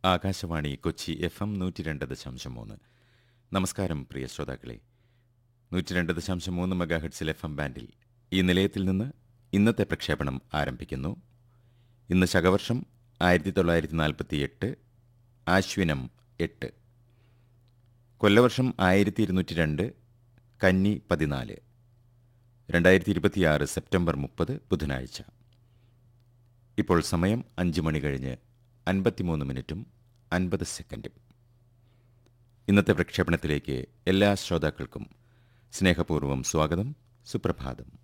Akashvani Kochi F M നൂറ്റി രണ്ട് ദശാംശം മൂന്ന് നമസ്കാരം പ്രിയ ശ്രോതാക്കളെ നൂറ്റി രണ്ട് ദശാംശം മൂന്ന് മെഗാഹെഡ്സിൽ എഫ് എം ബാൻഡിൽ ഈ നിലയത്തിൽ നിന്ന് ഇന്നത്തെ പ്രക്ഷേപണം ആരംഭിക്കുന്നു ഇന്ന് ശകവർഷം ആയിരത്തി തൊള്ളായിരത്തി നാൽപ്പത്തി എട്ട് ആശ്വിനം എട്ട് കൊല്ലവർഷം ആയിരത്തി ഇരുന്നൂറ്റി രണ്ട് കന്നി പതിനാല് രണ്ടായിരത്തി ഇരുപത്തിയാറ് സെപ്റ്റംബർ മുപ്പത് ബുധനാഴ്ച ഇപ്പോൾ സമയം അഞ്ച് മണി കഴിഞ്ഞ് അൻപത്തിമൂന്ന് മിനിറ്റും അൻപത് സെക്കൻഡും ഇന്നത്തെ പ്രക്ഷേപണത്തിലേക്ക് എല്ലാ ശ്രോതാക്കൾക്കും സ്നേഹപൂർവ്വം സ്വാഗതം സുപ്രഭാതം